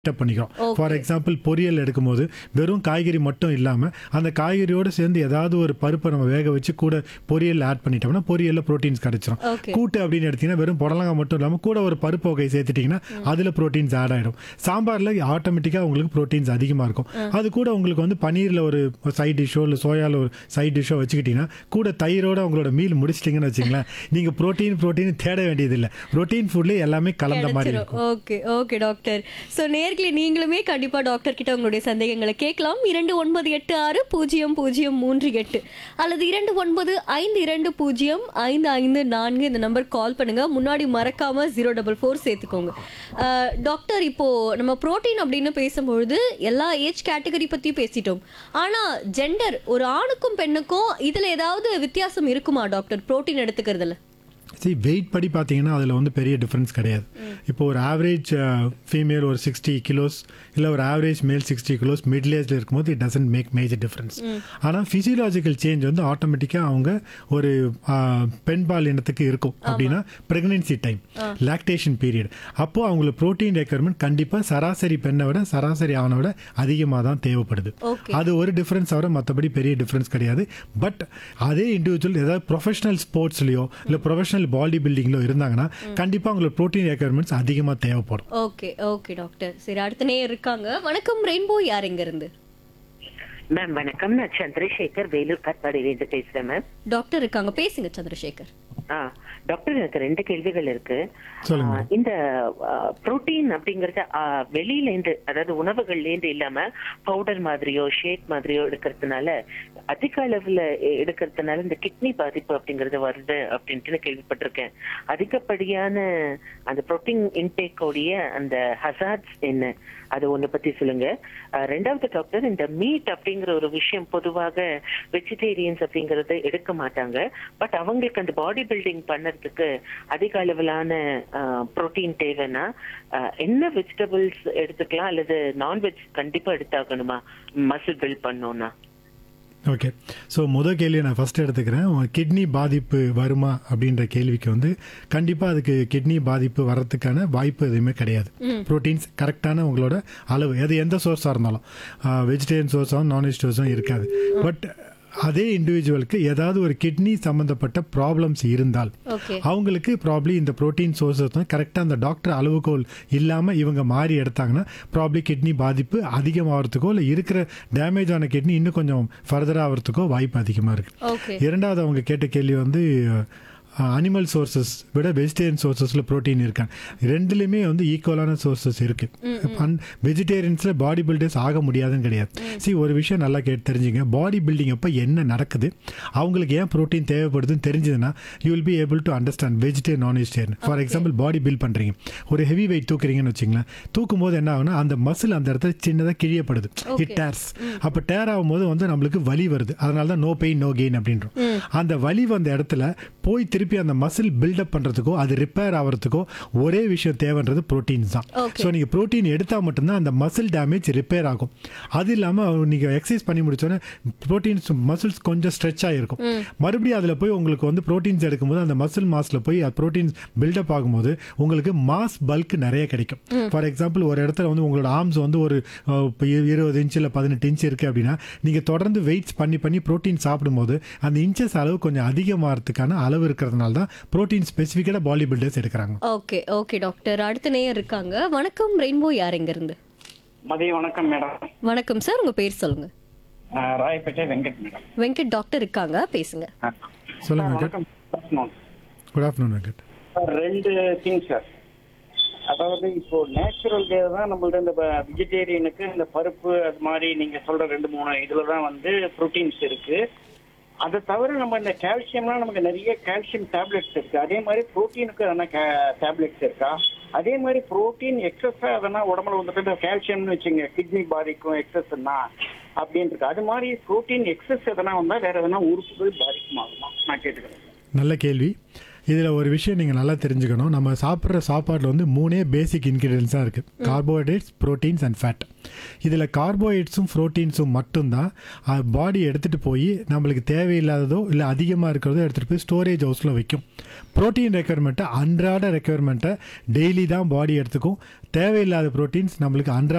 அப் பண்ணிக்கிறோம் Okay. For example பொரியல் எடுக்கும்போது வெறும் காய்கறி மட்டும் இல்லாமல் அந்த காய்கறியோடு சேர்ந்து ஏதாவது ஒரு பருப்பை நம்ம வேக வச்சு கூட பொரியல் ஆட் பண்ணிட்டோம்னா பொரியலில் ப்ரோட்டீன்ஸ் கிடைச்சிரும் ஓகே கூட்டு அப்படின்னு எடுத்தீங்கன்னா வெறும் புடலங்காய் மட்டும் இல்லாமல் கூட ஒரு பருப்பு வகை சேர்த்துட்டிங்கன்னா அதில் ப்ரோட்டீன்ஸ் ஆட் ஆகிடும் சாம்பாரில் ஆட்டோமேட்டிக்காக உங்களுக்கு ப்ரோட்டீன்ஸ் அதிகமாக இருக்கும் அது கூட உங்களுக்கு வந்து பன்னீரில் ஒரு சைட் டிஷ்ஷோ இல்லை சோயாவில் ஒரு சைட் டிஷ்ஷோ வச்சுக்கிட்டிங்கன்னா கூட தயிரோட உங்களோட மீல் முடிச்சிட்டிங்கன்னு வச்சுங்களேன் நீங்கள் ப்ரோட்டீன் ப்ரோட்டீன் தேட வேண்டியதில்லை ப்ரோட்டீன் ஃபுட்லேயே எல்லாமே கலந்த மாதிரி இருக்கும் ஓகே ஓகே டாக்டர் ஸோ நேர்களே நீங்களுமே கண்டிப்பா டாக்டர் கிட்ட உங்களுடைய சந்தேகங்களை கேட்கலாம் இரண்டு ஒன்பது எட்டு ஆறு பூஜ்ஜியம் பூஜ்ஜியம் மூன்று எட்டு அல்லது இரண்டு ஒன்பது ஐந்து இரண்டு பூஜ்ஜியம் ஐந்து ஐந்து நான்கு இந்த நம்பர் கால் பண்ணுங்க முன்னாடி மறக்காம ஜீரோ டபுள் ஃபோர் சேர்த்துக்கோங்க அஹ், டாக்டர் இப்போ நம்ம புரோட்டீன் அப்படின்னு பேசும்பொழுது எல்லா ஏஜ் கேட்டகரி பத்தி பேசிட்டோம் ஆனா ஜெண்டர் ஒரு ஆணுக்கும் பெண்ணுக்கும் இதுல ஏதாவது வித்தியாசம் இருக்குமா டாக்டர் புரோட்டீன் எடுத்துக்கிறதுல சரி வெயிட் படி பார்த்தீங்கன்னா அதில் வந்து பெரிய டிஃப்ரென்ஸ் கிடையாது இப்போ ஒரு ஆவரேஜ் ஃபீமேல் ஒரு சிக்ஸ்டி கிலோஸ் இல்லை ஒரு average male sixty kilos middle ஏஜில் இருக்கும்போது it doesn't make major difference ஆனால் ஃபிசியலாஜிக்கல் சேஞ்ச் வந்து ஆட்டோமேட்டிக்காக அவங்க ஒரு ஆஹ், பெண் பால் இனத்துக்கு இருக்கும் அப்படின்னா ப்ரெக்னென்சி டைம் லாக்டேஷன் பீரியட் அப்போது அவங்களுக்கு ப்ரோட்டீன் ரெக்குயர்மெண்ட் கண்டிப்பாக சராசரி பெண்ணை விட சராசரி ஆணை விட அதிகமாக தான் தேவைப்படுது ஓகே அது ஒரு டிஃப்ரென்ஸ் தவிர மற்றபடி பெரிய டிஃப்ரென்ஸ் கிடையாது பட் அதே இண்டிவிஜுவல் ஏதாவது ப்ரொஃபஷனல் ஸ்போர்ட்ஸ்லையோ இல்லை ப்ரொஃபஷனல் பாடி பில்டிங்லோ இருந்தாங்கன்னா கண்டிப்பாக அவங்களுக்கு ப்ரோட்டீன் ரெக்குயர்மெண்ட்ஸ் அதிகமாக தேவைப்படும் ஓகே ஓகே டாக்டர் சரி அடுத்த நேயர் இருக்காங்க வணக்கம் ரெயின்போ யார் இங்க இருந்து மேம் வணக்கம் நான் சந்திரசேகர் வேலூர் காட்பாடியிலிருந்து பேசுறேன் மேம் டாக்டர் இருக்காங்க பேசுங்க சந்திரசேகர் ஆ டாக்டர் எனக்கு ரெண்டு கேள்விகள் இருக்கு சொல்லுங்க. ஆ, இந்த புரோட்டீன் அப்படிங்கறது ஆ, வெளியில இருந்து அதாவது உணவுகள்ல இருந்து இல்லாம பவுடர் மாதிரியோ ஷேக் மாதிரியோ எடுக்கிறதுனால அதிக அளவுல எ- எடுக்கிறதுனால இந்த கிட்னி பாதிப்பு அப்படிங்கறது வருது அப்படின்ட்டு நான் கேள்விப்பட்டிருக்கேன் அதிகப்படியான அந்த புரோட்டீன் இன்டேக் உடைய அந்த ஹசார்ட்ஸ் என்ன அது ஒண்ணு பத்தி சொல்லுங்க ஆ, ரெண்டாவது டாக்டர் இந்த மீட் அப்படிங்கிற ஒரு விஷயம் பொதுவாக வெஜிடேரியன்ஸ் அப்படிங்கறத எடுக்க மாட்டாங்க பட் அவங்களுக்கு அந்த பாடி பில்டிங் பண்ணறதுக்கு அதிக அளவிலான புரோட்டீன் தேவைன்னா ஆஹ், என்ன வெஜிடபிள்ஸ் எடுத்துக்கலாம் அல்லது நான்வெஜ் கண்டிப்பா எடுத்தாகணுமா மசில் பில்ட் பண்ணோம்னா ஓகே ஸோ முதல் கேள்வியை நான் ஃபர்ஸ்ட் எடுத்துக்கிறேன் கிட்னி பாதிப்பு வருமா அப்படின்ற கேள்விக்கு வந்து கண்டிப்பாக அதுக்கு கிட்னி பாதிப்பு வர்றதுக்கான வாய்ப்பு எதுவுமே கிடையாது ப்ரோட்டீன்ஸ் கரெக்டான உங்களோட அளவு அது எந்த சோர்ஸாக இருந்தாலும் வெஜிடேரியன் சோர்ஸாகவும் நான்வெஜ் சோர்ஸும் இருக்காது பட் அதே இண்டிவிஜுவலுக்கு ஏதாவது ஒரு கிட்னி சம்மந்தப்பட்ட ப்ராப்ளம்ஸ் இருந்தால் ஓகே அவங்களுக்கு ப்ராப்ளி இந்த ப்ரோட்டீன் சோர்ஸஸ் வந்து கரெக்டாக அந்த டாக்டர் அளவுகோல் இல்லாமல் இவங்க மாறி எடுத்தாங்கன்னா ப்ராப்ளி கிட்னி பாதிப்பு அதிகமாகிறதுக்கோ இல்லை இருக்கிற டேமேஜ் ஆன கிட்னி இன்னும் கொஞ்சம் ஃபர்தர் ஆகிறதுக்கோ வாய்ப்பு அதிகமாக இருக்குது ஓகே இரண்டாவது அவங்க கேட்ட கேள்வி வந்து அனிமல் சோர்சஸ் விட வெஜிடேரியன் சோர்சஸில் ப்ரோட்டீன் இருக்காங்க ரெண்டுலேயுமே வந்து ஈக்குவலான சோர்சஸ் இருக்குது வெஜிடேரியன்ஸில் பாடி பில்டர்ஸ் ஆக முடியாதுன்னு கிடையாது see ஒரு விஷயம் நல்லா கேட்டு தெரிஞ்சுங்க பாடி பில்டிங் அப்போ என்ன நடக்குது அவங்களுக்கு ஏன் ப்ரோட்டீன் தேவைப்படுதுன்னு தெரிஞ்சதுன்னா you will be able to understand vegetarian non vegetarian for example body build பண்ணுறீங்க ஒரு ஹெவி வெயிட் தூக்குறீங்கன்னு வச்சுங்களேன் தூக்கும் போது என்ன ஆகுனா அந்த மசில் அந்த இடத்துல சின்னதாக கிழியப்படுது இட் டேர்ஸ் அப்போ டேர் ஆகும்போது வந்து நம்மளுக்கு வலி வருது அதனால தான் நோ பெயின் நோ கெயின் அப்படின்றோம் அந்த வலி வந்த இடத்துல போய் திருப்பி அந்த மசில் பில்டப் பண்ணுறதுக்கோ அது ரிப்பேர் ஆகிறதுக்கோ ஒரே விஷயம் தேவைன்றது ப்ரோட்டீன்ஸ் தான் Okay. ஸோ நீங்கள் ப்ரோட்டீன் எடுத்தால் மட்டும்தான் அந்த மசில் டேமேஜ் ரிப்பேர் ஆகும் அது இல்லாமல் நீங்கள் எக்ஸசைஸ் பண்ணி முடிச்சோன்னே ப்ரோட்டீன்ஸ் மசில்ஸ் கொஞ்சம் ஸ்ட்ரெச் ஆகிருக்கும் மறுபடியும் அதில் போய் உங்களுக்கு வந்து ப்ரோட்டீன்ஸ் எடுக்கும்போது அந்த மசில் மாஸில் போய் ப்ரோட்டீன்ஸ் பில்டப் ஆகும்போது உங்களுக்கு மாஸ் பல்க் நிறைய கிடைக்கும் ஃபார் எக்ஸாம்பிள் ஒரு இடத்துல வந்து உங்களோட ஆர்ம்ஸ் வந்து ஒரு அஹ், இப்ப இரு- இருபது இன்ச் இல்லை பதினெட்டு இன்ச் இருக்குது அப்படின்னா நீங்கள் தொடர்ந்து வெயிட்ஸ் பண்ணி பண்ணி ப்ரோட்டீன் சாப்பிடும்போது அந்த இன்ச்சஸ் அளவு கொஞ்சம் அதிகமாகிறதுக்கான அளவு இருக்கிறதுனால தான் ப்ரோட்டீன் ஸ்பெசிஃபிக்காக பாடி பில்டர்ஸ் எடுக்கிறாங்க ஓகே ஓகே டாக்டர் அடுத்த நேயர் இருக்காங்க வணக்கம் ரெயின்போ யார் இங்க இருந்து மதிய வணக்கம் மேடம் வணக்கம் சார் உங்க பேர் சொல்லுங்க நான் ராயப்பேட்டை வெங்கட் மேடம் வெங்கட் டாக்டர் இருக்காங்க பேசுங்க சொல்லுங்க சார், வெங்கட் வணக்கம் afternoon. Good afternoon Venkat sir, ரெண்டு திங்ஸ் சார் அதாவது இப்போ நேச்சுரல் டே தான் நம்மள்ட்ட இந்த வெஜிடேரியனுக்கு இந்த பருப்பு அது மாதிரி நீங்க சொல்ற ரெண்டு மூணு இதுல தான் வந்து ப்ரோட்டீன்ஸ் இருக்கு அதை தவிர நம்ம இந்த கால்சியம்லாம் நமக்கு நிறைய கால்சியம் டேப்லெட்ஸ் இருக்கு அதே மாதிரி ப்ரோட்டீனுக்கு எதனா டேப்லெட்ஸ் இருக்கா அதே மாதிரி புரோட்டீன் எக்ஸஸா அதெல்லாம் உடம்புல வந்துட்டு இந்த கால்சியம்னு வச்சுங்க கிட்னி பாதிக்கும் எக்ஸஸ்னா அப்படின்னு இருக்கு அது மாதிரி புரோட்டீன் எக்ஸஸ் எதனா வந்தா வேற எதனா உறுப்புகள் பாதிக்குமாகுமா நான் கேட்டுக்கிறேன் நல்ல கேள்வி இதில் ஒரு விஷயம் நீங்கள் நல்லா தெரிஞ்சுக்கணும் நம்ம சாப்பிட்ற சாப்பாட்டில் வந்து மூணே பேசிக் இன்க்ரீடியன்ஸ் தான் இருக்குது கார்போஹைட்ரேட்ஸ் ப்ரோட்டீன்ஸ் அண்ட் ஃபேட் இதில் கார்போஹைட்ஸும் ப்ரோட்டீன்ஸும் மட்டும்தான் பாடி எடுத்துகிட்டு போய் நம்மளுக்கு தேவையில்லாததோ இல்லை அதிகமாக இருக்கிறதோ எடுத்துகிட்டு போய் ஸ்டோரேஜ் ஹவுஸில் வைக்கும் ப்ரோட்டீன் ரெக்குயர்மெண்ட்டை அன்றாட ரெக்குயர்மெண்ட்டை டெய்லி தான் பாடி எடுத்துக்கும் தேவையில்லாத ப்ரோட்டீன்ஸ் நம்மளுக்கு அன்றாட